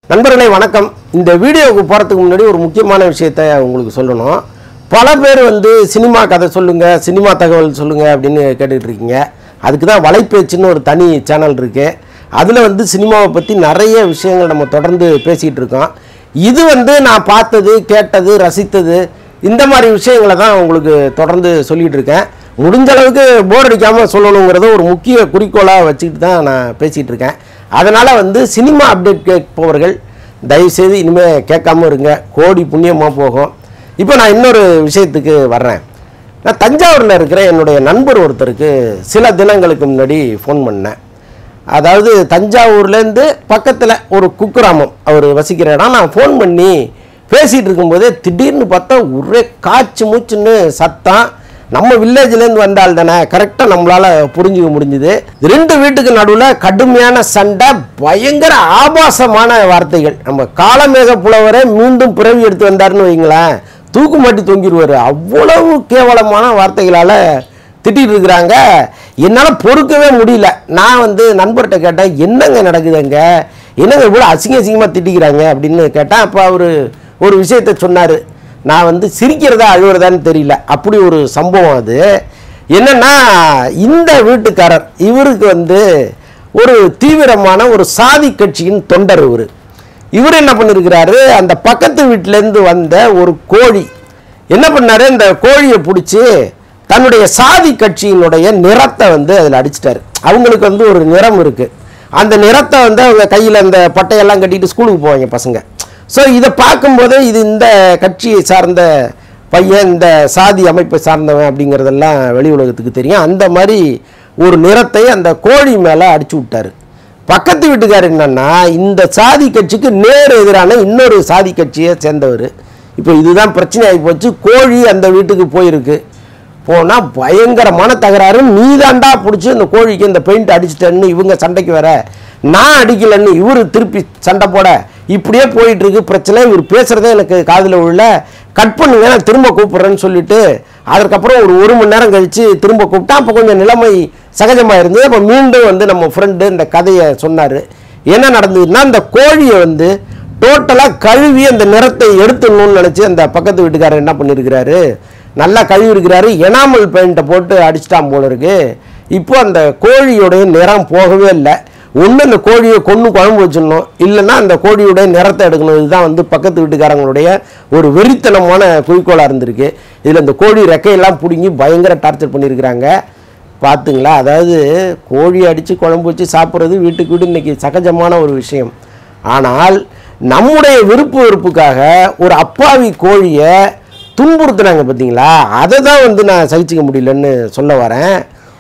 நண்பர்களே வணக்கம் இந்த வீடியோவுக்கு போகிறதுக்கு முன்னாடி ஒரு முக்கியமான விஷயத்த உங்களுக்கு சொல்லணும் பல பேர் வந்து சினிமா கதை சொல்லுங்கள் சினிமா தகவல் சொல்லுங்கள் அப்படின்னு கேட்டுட்டு இருக்கீங்க அதுக்கு தான் வலைப்பேச்சுன்னு ஒரு தனி சேனல் இருக்குது அதில் வந்து சினிமாவை பற்றி நிறைய விஷயங்கள் நம்ம தொடர்ந்து பேசிகிட்டு இருக்கோம் இது வந்து நான் பார்த்தது கேட்டது ரசித்தது இந்த மாதிரி விஷயங்களை தான் உங்களுக்கு தொடர்ந்து சொல்லிகிட்டு இருக்கேன் முடிஞ்ச அளவுக்கு போர் அடிக்காமல் சொல்லணுங்கிறத ஒரு முக்கிய குறிக்கோளாக வச்சுக்கிட்டு தான் நான் பேசிகிட்டு இருக்கேன் அதனால் வந்து சினிமா அப்டேட் கேட்பவர்கள் தயவுசெய்து இனிமேல் கேட்காம இருங்க கோடி புண்ணியமாக போகும் இப்போ நான் இன்னொரு விஷயத்துக்கு வர்றேன் நான் தஞ்சாவூரில் இருக்கிற என்னுடைய நண்பர் ஒருத்தருக்கு சில தினங்களுக்கு முன்னாடி ஃபோன் பண்ணேன் அதாவது தஞ்சாவூர்லேருந்து பக்கத்தில் ஒரு குக்கிராமம் அவர் வசிக்கிற இடம் நான் ஃபோன் பண்ணி பேசிகிட்டு இருக்கும்போதே திடீர்னு பார்த்தா ஒரே காய்ச்சி மூச்சுன்னு சத்தம் நம்ம வில்லேஜ்லேருந்து வந்தால் தானே கரெக்டாக நம்மளால் புரிஞ்சுக்க முடிஞ்சுது ரெண்டு வீட்டுக்கு நடுவில் கடுமையான சண்டை பயங்கர ஆபாசமான வார்த்தைகள் நம்ம காலமேக புலவரே மீண்டும் பிறவி எடுத்து வந்தாருன்னு வைங்களேன் தூக்கு மாட்டி தொங்கிடுவார் அவ்வளவு கேவலமான வார்த்தைகளால் திட்டிட்டு இருக்கிறாங்க என்னால் பொறுக்கவே முடியல நான் வந்து நண்பர்கிட்ட கேட்டேன் என்னங்க நடக்குதுங்க என்னங்க இவ்வளோ அசிங்க அசிங்கமாக திட்டிக்கிறாங்க அப்படின்னு கேட்டேன் அப்போ அவர் ஒரு விஷயத்த சொன்னார் நான் வந்து சிரிக்கிறதா அழுவுறதான்னு தெரியல அப்படி ஒரு சம்பவம் அது என்னன்னா இந்த வீட்டுக்காரர் இவருக்கு வந்து ஒரு தீவிரமான ஒரு சாதி கட்சியின் தொண்டர் இவர் இவர் என்ன பண்ணியிருக்கிறாரு அந்த பக்கத்து வீட்டிலேருந்து வந்த ஒரு கோழி என்ன பண்ணாரு இந்த கோழியை பிடிச்சி தன்னுடைய சாதி கட்சியினுடைய நிறத்தை வந்து அதில் அடிச்சிட்டாரு அவங்களுக்கு வந்து ஒரு நிறம் இருக்குது அந்த நிறத்தை வந்து அவங்க கையில் அந்த பட்டையெல்லாம் கட்டிட்டு ஸ்கூலுக்கு போவாங்க பசங்க ஸோ இதை பார்க்கும்போதே இது இந்த கட்சியை சார்ந்த பையன் இந்த சாதி அமைப்பை சார்ந்தவன் அப்படிங்கிறதெல்லாம் வெளி உலகத்துக்கு தெரியும் அந்த மாதிரி ஒரு நிறத்தை அந்த கோழி மேலே அடிச்சு விட்டாரு பக்கத்து வீட்டுக்காரர் என்னன்னா இந்த சாதி கட்சிக்கு நேர் எதிரான இன்னொரு சாதி கட்சியை சேர்ந்தவர் இப்போ இதுதான் பிரச்சனை ஆகி போச்சு கோழி அந்த வீட்டுக்கு போயிருக்கு போனால் பயங்கரமான தகராறு நீதாண்டா பிடிச்சி இந்த கோழிக்கு இந்த பெயிண்ட் அடிச்சிட்டேன்னு இவங்க சண்டைக்கு வர நான் அடிக்கலைன்னு இவர் திருப்பி சண்டை போட இப்படியே போயிட்டு இருக்கு பிரச்சனை இவர் பேசுகிறதே எனக்கு காதில் உள்ள கட் பண்ணுங்க நான் திரும்ப கூப்பிட்றேன்னு சொல்லிட்டு அதற்கப்புறம் ஒரு ஒரு மணி நேரம் கழித்து திரும்ப கூப்பிட்டா அப்போ கொஞ்சம் நிலைமை சகஜமாக இருந்தது அப்போ மீண்டும் வந்து நம்ம ஃப்ரெண்டு இந்த கதையை சொன்னார் என்ன நடந்ததுன்னா அந்த கோழியை வந்து டோட்டலாக கழுவி அந்த நிறத்தை எடுத்துடணும்னு நினச்சி அந்த பக்கத்து வீட்டுக்காரர் என்ன பண்ணியிருக்கிறாரு நல்லா கழுவி இருக்கிறாரு எனாமல் பெயிண்ட்டை போட்டு அடிச்சிட்டான் போல இருக்கு இப்போ அந்த கோழியுடைய நிறம் போகவே இல்லை ஒன்று அந்த கோழியை கொன்று குழம்பு வச்சிடணும் இல்லைன்னா அந்த கோழியுடைய நிறத்தை எடுக்கணும் இதுதான் வந்து பக்கத்து வீட்டுக்காரங்களுடைய ஒரு வெறித்தனமான குறிக்கோளாக இருந்திருக்கு இதில் இந்த கோழி ரெக்கையெல்லாம் பிடுங்கி பயங்கர டார்ச்சர் பண்ணியிருக்கிறாங்க பார்த்துங்களா அதாவது கோழி அடித்து குழம்பு வச்சு சாப்பிட்றது வீட்டுக்கு வீடு இன்னைக்கு சகஜமான ஒரு விஷயம் ஆனால் நம்முடைய விருப்பு வெறுப்புக்காக ஒரு அப்பாவி கோழியை துன்புறுத்துனாங்க பார்த்தீங்களா அதை தான் வந்து நான் சகிச்சுக்க முடியலன்னு சொல்ல வரேன்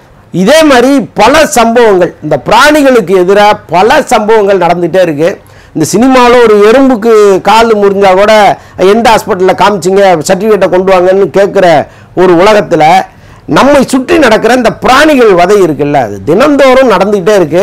இதே மாதிரி பல சம்பவங்கள் இந்த பிராணிகளுக்கு எதிராக பல சம்பவங்கள் நடந்துகிட்டே இருக்கு இந்த சினிமாவில் ஒரு எறும்புக்கு கால் முறிஞ்சா கூட எந்த ஹாஸ்பிட்டலில் காமிச்சிங்க சர்டிஃபிகேட்டை கொண்டு வாங்கன்னு கேட்குற ஒரு உலகத்தில் நம்மை சுற்றி நடக்கிற இந்த பிராணிகள் வதை இருக்குல்ல அது தினந்தோறும் நடந்துக்கிட்டே இருக்கு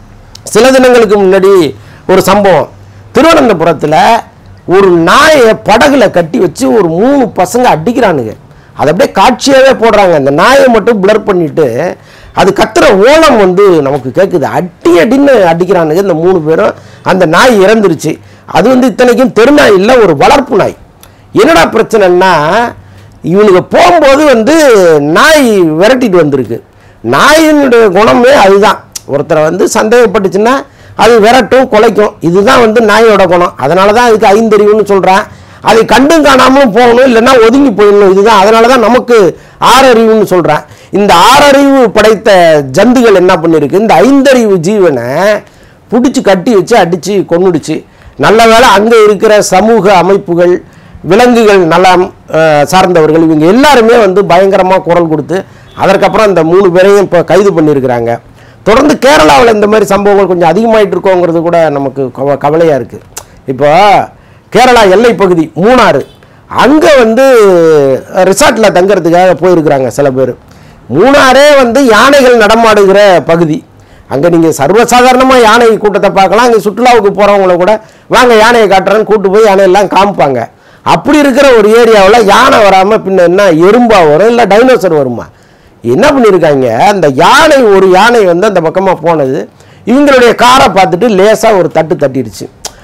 சில தினங்களுக்கு முன்னாடி ஒரு சம்பவம் திருவனந்தபுரத்தில் ஒரு நாயை படகுல கட்டி வச்சு ஒரு மூணு பசங்க அடிக்கிறானுங்க அதை அப்படியே காட்சியாகவே போடுறாங்க அந்த நாயை மட்டும் பிளர் பண்ணிட்டு அது கத்துற ஓலம் வந்து நமக்கு கேட்குது அடி அடின்னு அடிக்கிறானுங்க இந்த மூணு பேரும் அந்த நாய் இறந்துருச்சு அது வந்து இத்தனைக்கும் தெருநாய் இல்லை ஒரு வளர்ப்பு நாய் என்னடா பிரச்சனைன்னா இவனுக்கு போகும்போது வந்து நாய் விரட்டிட்டு வந்திருக்கு நாயினுடைய குணமே அதுதான் ஒருத்தரை வந்து சந்தேகப்பட்டுச்சுன்னா அது விரட்டும் குலைக்கும் இதுதான் வந்து நாயோட குணம் அதனால தான் அதுக்கு ஐந்தறிவுன்னு சொல்கிறேன் அதை கண்டும் காணாமலும் போகணும் இல்லைன்னா ஒதுங்கி போயிடணும் இதுதான் அதனால தான் நமக்கு ஆறறிவுன்னு சொல்கிறேன் இந்த ஆறறிவு படைத்த ஜந்துகள் என்ன பண்ணியிருக்கு இந்த ஐந்தறிவு ஜீவனை பிடிச்சி கட்டி வச்சு அடித்து கொன்னுடுச்சு நல்ல வேளை அங்கே இருக்கிற சமூக அமைப்புகள் விலங்குகள் நலம் அஹ், சார்ந்தவர்கள் இவங்க எல்லாருமே வந்து பயங்கரமாக குரல் கொடுத்து அதற்கப்புறம் இந்த மூணு பேரையும் இப்போ கைது பண்ணியிருக்கிறாங்க தொடர்ந்து கேரளாவில் இந்த மாதிரி சம்பவங்கள் கொஞ்சம் அதிகமாயிட்டு இருக்கோங்கிறது கூட நமக்கு கவ கவலையாக இருக்குது இப்போ கேரளா எல்லை பகுதி மூணாறு அங்கே வந்து ரிசார்ட்டில் தங்கறதுக்காக போயிருக்கிறாங்க சில பேர் மூணாறே வந்து யானைகள் நடமாடுகிற பகுதி அங்கே நீங்கள் சர்வசாதாரணமாக யானை கூட்டத்தை பார்க்கலாம் அங்கே சுற்றுலாவுக்கு போகிறவங்கள கூட வாங்க யானையை காட்டுறேன்னு கூட்டு போய் யானையெல்லாம் காமிப்பாங்க அப்படி இருக்கிற ஒரு ஏரியாவில் யானை வராமல் பின்ன என்ன எறும்பா வரும் இல்லை டைனோசர் வருமா என்ன பண்ணியிருக்காங்க அந்த யானை ஒரு யானை வந்து அந்த பக்கமாக போனது இவங்களுடைய காரை பார்த்துட்டு லேசாக ஒரு தட்டு தட்டிடுச்சு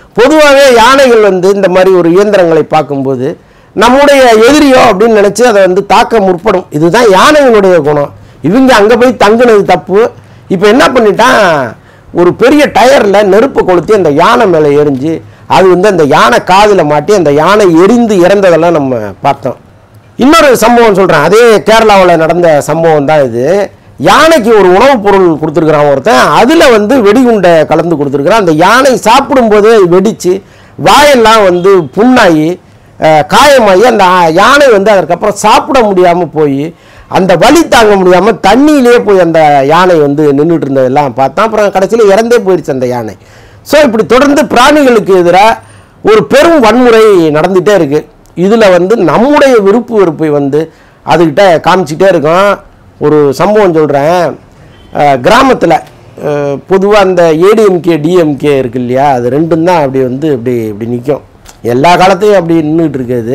பொதுவாகவே யானைகள் வந்து இந்த மாதிரி ஒரு இயந்திரங்களை பார்க்கும்போது நம்முடைய எதிரியோ அப்படின்னு நினச்சி அதை வந்து தாக்க முற்படும் இதுதான் யானைகளுடைய குணம் இவங்க அங்கே போய் தங்குனது தப்பு இப்போ என்ன பண்ணிட்டான் ஒரு பெரிய டயரில் நெருப்பு கொளுத்தி அந்த யானை மேலே எரிஞ்சு அது வந்து அந்த யானை காதில் மாட்டி அந்த யானை எரிந்து இறந்ததெல்லாம் நம்ம பார்த்தோம் இன்னொரு சம்பவம் சொல்கிறேன் அதே கேரளாவில் நடந்த சம்பவம் தான் இது யானைக்கு ஒரு உணவுப் பொருள் கொடுத்துருக்குறான் ஒருத்தன் அதில் வந்து வெடிகுண்டை கலந்து கொடுத்துருக்குறான் அந்த யானை சாப்பிடும்போதே வெடித்து வாயெல்லாம் வந்து புண்ணாகி அஹ், காயமாகி அந்த ஆ- யானை வந்து அதற்கப்புறம் சாப்பிட முடியாமல் போய் அந்த வலி தாங்க முடியாமல் தண்ணியிலே போய் அந்த யானை வந்து நின்றுட்டு இருந்ததெல்லாம் பார்த்தா அப்புறம் கடைசியில் இறந்தே போயிடுச்சு அந்த யானை ஸோ இப்படி தொடர்ந்து பிராணிகளுக்கு எதிராக ஒரு பெரும் வன்முறை நடந்துகிட்டே இருக்குது இதில் வந்து நம்முடைய விருப்பு வெறுப்பை வந்து அதுக்கிட்ட காமிச்சிட்டே இருக்கோம் ஒரு சம்பவம் சொல்கிறேன் கிராமத்தில் பொதுவாக அந்த ஏடிஎம்கே டிஎம்கே இருக்கு இல்லையா அது ரெண்டும் தான் அப்படி வந்து இப்படி இப்படி நிற்கும் எல்லா காலத்தையும் அப்படி நின்றுட்டு இருக்குது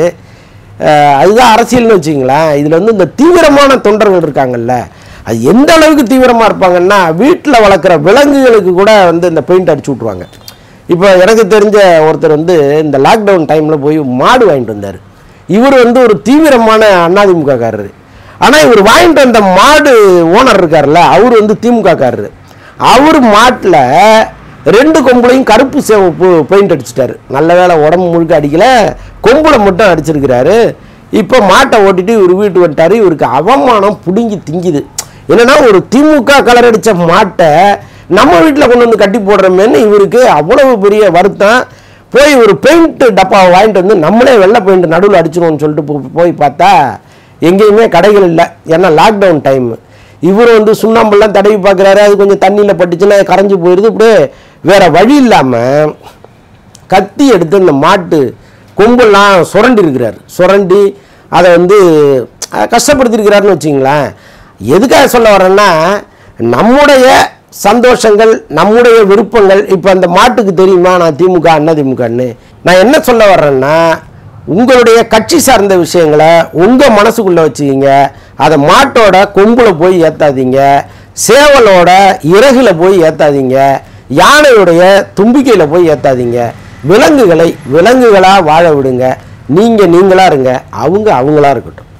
அஹ் அதுதான் அரசியல்னு வச்சுங்களேன் இதில் வந்து இந்த தீவிரமான தொண்டர்கள் இருக்காங்கல்ல அது எந்த அளவுக்கு தீவிரமாக இருப்பாங்கன்னா வீட்டில் வளர்க்குற விலங்குகளுக்கு கூட வந்து இந்த பெயிண்ட் அடிச்சு விட்ருவாங்க இப்போ எனக்கு தெரிஞ்ச ஒருத்தர் வந்து இந்த லாக்டவுன் டைமில் போய் மாடு வாங்கிட்டு வந்தார் இவர் வந்து ஒரு தீவிரமான அதிமுககாரர் ஆனால் இவர் வாங்கிட்டு வந்த மாடு ஓனர் இருக்கார்ல அவர் வந்து திமுககாரர் அவர் மாட்டில் ரெண்டு கொம்புலையும் கருப்பு சிவப்பு பெயிண்ட் அடிச்சிட்டாரு நல்ல வேளை உடம்பு முழுக்க அடிக்கல கொம்புல மட்டும் அடிச்சிருக்கிறாரு இப்போ மாட்டை ஓட்டிட்டு இவர் வீட்டு வந்துட்டாரு இவருக்கு அவமானம் பிடுங்கி திங்குது என்னன்னா ஒரு திமுக கலர் அடித்த மாட்டை நம்ம வீட்டில் கொண்டு வந்து கட்டி போடுறோமேன்னு இவருக்கு அவ்வளவு பெரிய வருத்தம் போய் ஒரு பெயிண்ட் டப்பாவை வாங்கிட்டு வந்து நம்மளே வெள்ளை பெயிண்ட் நடுவில் அடிச்சிருவோம்னு சொல்லிட்டு போ- போய் பார்த்தா எங்கேயுமே கடைகள் இல்லை ஏன்னா லாக்டவுன் டைம் இவர் வந்து சுண்ணாம்பெல்லாம் தடவி பார்க்குறாரு அது கொஞ்சம் தண்ணியில் பட்டுச்சுன்னா அது கரைஞ்சு போயிடுது இப்படியே வேற வழி இல்லாமல் கத்தி எடுத்து இந்த மாட்டு கொம்பெல்லாம் சுரண்டி இருக்கிறார் சுரண்டி அதை வந்து அஹ், கஷ்டப்படுத்தியிருக்கிறாருன்னு வச்சிங்களேன் எதுக்காக சொல்ல வரேன்னா நம்முடைய சந்தோஷங்கள் நம்முடைய விருப்பங்கள் இப்போ அந்த மாட்டுக்கு தெரியுமா நான் திமுக அண்ணா திமுகன்னு நான் என்ன சொல்ல வர்றேன்னா உங்களுடைய கட்சி சார்ந்த விஷயங்களை உங்கள் மனசுக்குள்ளே வச்சுக்கிங்க அதை மாட்டோட கொம்புல போய் ஏற்றாதீங்க சேவலோட இறகுல போய் ஏற்றாதீங்க யானையுடைய தும்பிக்கையில் போய் ஏற்றாதீங்க விலங்குகளை விலங்குகளாக வாழ விடுங்க நீங்கள் நீங்களா இருங்க அவங்க அவங்களா இருக்கட்டும்